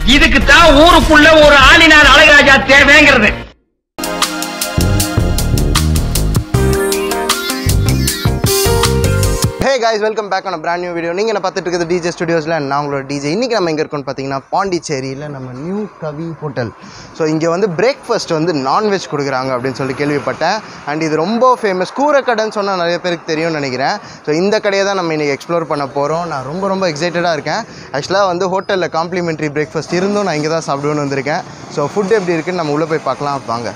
இதுக்கு தான் ஊருக்குள்ள ஒரு ஆளினார் அழகராஜா தேவைங்கிறது ஹே guys வெல்கம் பேக் ஆன பிராண்ட் நியூ வீடியோ நீங்கள் என்ன பார்த்துட்டு இருக்கிறது டிஜே ஸ்டுடியோஸில் நான் உங்களோட டிஜே இன்றைக்கி நம்ம எங்கே இருக்கோம்னு பார்த்தீங்கன்னா பாண்டிச்சேரியில் நம்ம நியூ கவி ஹோட்டல் ஸோ இங்கே வந்து பிரேக்ஃபாஸ்ட் வந்து நான்வெஜ் கொடுக்குறாங்க அப்படின்னு சொல்லி கேள்விப்பட்டேன் அண்ட் இது ரொம்ப ஃபேமஸ் கூரைக்கடைன்னு சொன்னால் நிறைய பேருக்கு தெரியும்னு நினைக்கிறேன் ஸோ இந்த கடையை தான் நம்ம இன்றைக்கி எக்ஸ்ப்ளோர் பண்ண போகிறோம் நான் ரொம்ப ரொம்ப எக்ஸைட்டடாக இருக்கேன் ஆக்சுவலாக வந்து ஹோட்டலில் காம்ப்ளிமெண்ட்ரி பிரேக்ஃபாஸ்ட் இருந்தும் நான் இங்கே தான் சாப்பிடுவேன்னு வந்திருக்கேன் ஸோ ஃபுட் எப்படி இருக்குன்னு நம்ம உள்ளே போய் பார்க்கலாம் வாங்க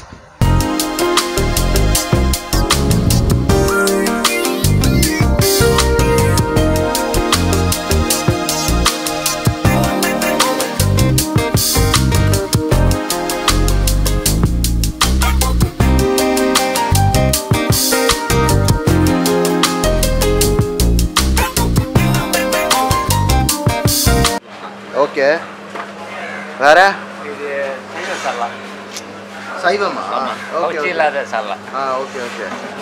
ஓகே வேற இது சைவ சாலா சைவமா ஓகே கவுச்சி இல்லாத சாலா ஆ ஓகே ஓகே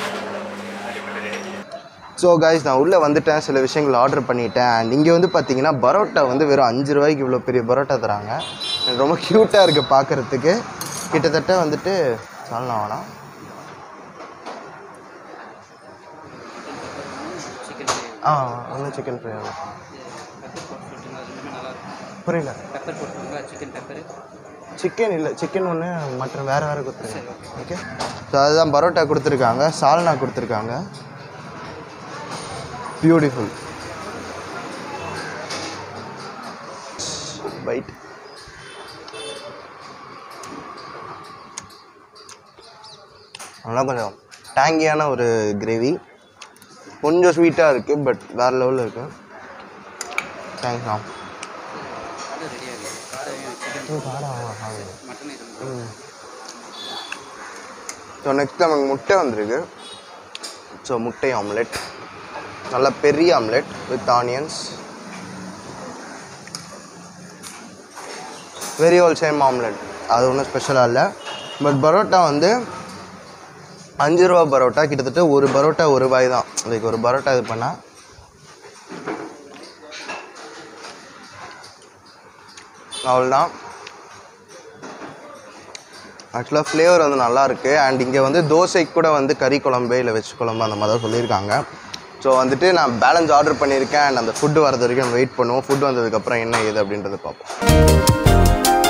ஸோ காய்ஸ் நான் உள்ளே வந்துட்டேன் சில விஷயங்கள் ஆர்டர் பண்ணிட்டேன் அண்ட் இங்கே வந்து பார்த்தீங்கன்னா பரோட்டா வந்து வெறும் அஞ்சு ரூபாய்க்கு இவ்வளோ பெரிய பரோட்டா தராங்க எனக்கு ரொம்ப க்யூட்டாக இருக்குது பார்க்குறதுக்கு கிட்டத்தட்ட வந்துட்டு சால்னா வேணாம் ஆ ஒன்றும் சிக்கன் ஃப்ரை வேணும் புரியல பெப்பர் போட்டுருங்க சிக்கன் பெப்பர் சிக்கன் இல்லை சிக்கன் ஒன்று மட்டன் வேறு வேறு கொடுத்துருங்க ஓகே ஸோ அதுதான் பரோட்டா கொடுத்துருக்காங்க சால்னா கொடுத்துருக்காங்க பியூட்டிஃபுல் பைட் நல்லா கொஞ்சம் டேங்கியான ஒரு கிரேவி கொஞ்சம் ஸ்வீட்டாக இருக்குது பட் வேறு லெவலில் இருக்குது தேங்க்ஸ் ஆ அது ரெடியாக இருக்குது சிக்கன் மட்டன் இது ஸோ நெக்ஸ்ட் நமக்கு முட்டை வந்திருக்கு ஸோ முட்டை ஆம்லெட் நல்ல பெரிய omelette with onions very all same omelette அது ஒன்றும் ஸ்பெஷலாக இல்லை பட் பரோட்டா வந்து அஞ்சு ரூபா பரோட்டா கிட்டத்தட்ட ஒரு பரோட்டா ஒரு ரூபாய் தான் லைக் ஒரு பரோட்டா இது பண்ணால் அவ்வளோதான் ஆக்சுவலாக ஃப்ளேவர் வந்து நல்லா இருக்கு அண்ட் இங்கே வந்து தோசைக்கு கூட வந்து கறி குழம்பு இல்லை வெஜ் குழம்பு அந்த மாதிரி தான் சொல்லியிருக்காங்க ஸோ வந்துட்டு நான் பேலன்ஸ் ஆர்டர் பண்ணியிருக்கேன் அண்ட் அந்த ஃபுட்டு வரது வரைக்கும் வெயிட் பண்ணுவோம் ஃபுட் வந்ததுக்கப்புறம் என்ன ஏது அப்படின்றத பார்ப்போம்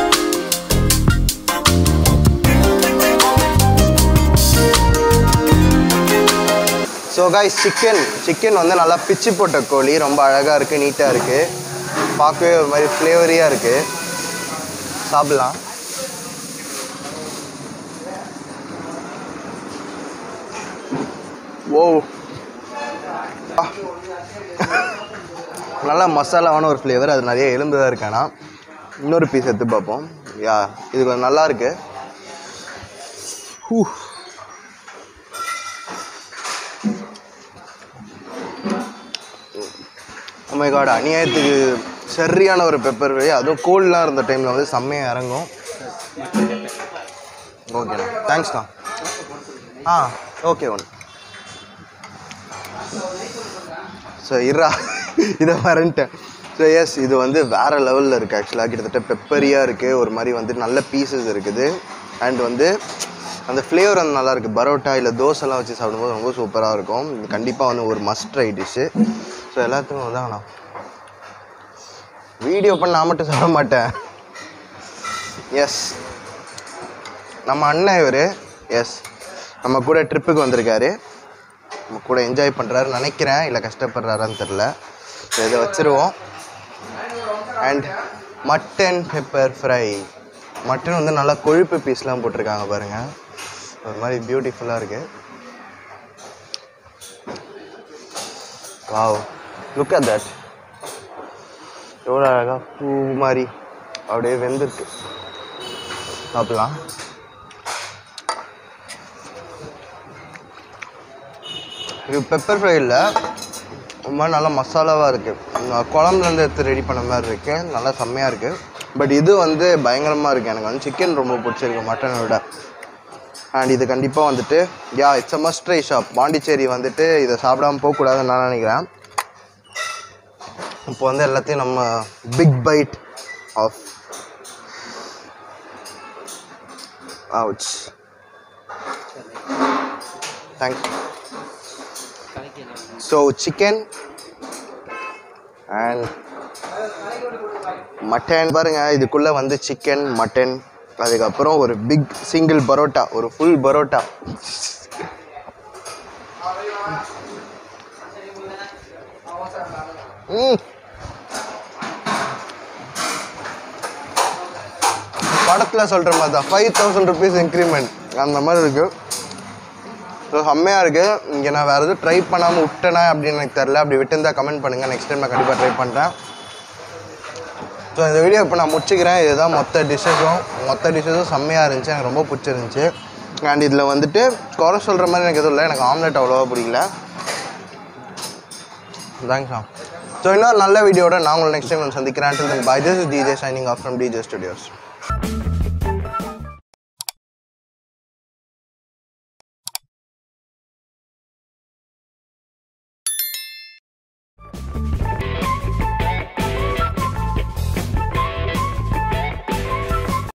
ஸோ காய்ஸ் சிக்கன் சிக்கன் வந்து நல்லா பிச்சு போட்ட கோழி ரொம்ப அழகாக இருக்குது நீட்டாக இருக்குது பார்க்கவே ஒரு மாதிரி ஃப்ளேவரியாக இருக்குது சாப்பிட்லாம் ஓ ஆ. நல்லா மசாலாவான ஒரு ஃப்ளேவர் அது நிறைய எலும்பு தான் இருக்கானா இன்னொரு பீஸ் எடுத்து பார்ப்போம் யா இது கொஞ்சம் நல்லா இருக்கு ஹூ. Oh my god அநியாயத்துக்கு சரியான ஒரு பெப்பர் அதுவும் கோல்ட்லாம் இருந்த டைமில் வந்து செம்மையாக இறங்கும் ஓகேண்ணா தேங்க்ஸ்ண்ணா ஆ ஓகே ஒன்று ஸோ இரா இதை வரன்ட்டேன் ஸோ எஸ் இது வந்து வேறு லெவலில் இருக்குது ஆக்சுவலாக கிட்டத்தட்ட பெப்பரியாக இருக்குது ஒரு மாதிரி வந்து நல்ல பீசஸ் இருக்குது அண்ட் வந்து அந்த ஃப்ளேவர் வந்து நல்லா இருக்குது பரோட்டா இல்லை தோசைலாம் வச்சு சாப்பிடும்போது ரொம்ப சூப்பராக இருக்கும் இது கண்டிப்பாக வந்து ஒரு மஸ்ட் ட்ரை டிஷ்ஷு ஸோ எல்லாத்துக்கும் தான் நான் வீடியோ பண்ண நான் மட்டும் சாப்பிட மாட்டேன் எஸ் நம்ம அண்ணன் இவர் எஸ் நம்ம கூட ட்ரிப்புக்கு வந்திருக்காரு நம்ம கூட என்ஜாய் பண்ணுறாரு நினைக்கிறேன் இல்லை கஷ்டப்படுறாரான்னு தெரில ஸோ இதை வச்சுருவோம் and mutton pepper fry mutton வந்து நல்லா கொழுப்பு பீஸ்லாம் போட்டிருக்காங்க பாருங்கள் ஒரு மாதிரி பியூட்டிஃபுல்லாக இருக்குது வாவ் லுக் அட் தட் எவ்வளோ அழகாக பூ மாதிரி அப்படியே வெந்திருக்கு சாப்பிடலாம் இது பெப்பர் ஃப்ரை இல்லை ரொம்ப நல்லா மசாலாவாக இருக்குது குழம்புலேருந்து எடுத்து ரெடி பண்ண மாதிரி இருக்குது நல்லா செம்மையாக இருக்குது பட் இது வந்து பயங்கரமாக இருக்குது எனக்கு வந்து சிக்கன் ரொம்ப பிடிச்சிருக்கு மட்டனை விட அண்ட் இது கண்டிப்பாக வந்துட்டு yeah it's a must try shop Pondicherry வந்துட்டு இதை சாப்பிடாம போகக்கூடாதுன்னு நான் நினைக்கிறேன் இப்போ வந்து எல்லாத்தையும் நம்ம பிக் பைட் ஆஃப் அவுட்ஸ் தேங்க்ஸ் கலைக்கு என்ன ஸோ சிக்கன் அண்ட் மட்டன் பாருங்க இதுக்குள்ளே வந்து சிக்கன் மட்டன் அதுக்கப்புறம் ஒரு பிக் சிங்கிள் பரோட்டா ஒரு ஃபுல் பரோட்டா ம் படத்தில் சொல்கிற மாதிரி தான் ஃபைவ் தௌசண்ட் ருபீஸ் இன்க்ரிமெண்ட் அந்த மாதிரி இருக்குது ஸோ செம்மையாக இருக்குது இங்கே நான் வேறு எதுவும் ட்ரை பண்ணாமல் விட்டேனா அப்படின்னு எனக்கு தெரில அப்படி விட்டுருந்தா கமெண்ட் பண்ணுங்கள் நெக்ஸ்ட் டைம் நான் கண்டிப்பாக ட்ரை பண்ணுறேன் ஸோ இந்த வீடியோ இப்போ நான் முடிச்சுக்கிறேன் இதுதான் மொத்த டிஷ்ஷஸும் மொத்த டிஷ்ஷஸும் செம்மையாக இருந்துச்சு எனக்கு ரொம்ப பிடிச்சிருந்துச்சு அண்ட் இதில் வந்துட்டு குறை சொல்கிற மாதிரி எனக்கு எதுவும் இல்லை எனக்கு ஆம்லெட் அவ்வளோவா பிடிக்கல தேங்க்ஸ்ண்ணா ஸோ இன்னொரு நல்ல வீடியோட நான் உங்களை நெக்ஸ்ட் டைம் சந்திக்கிறேன் bye this is DJ signing off from DJ studios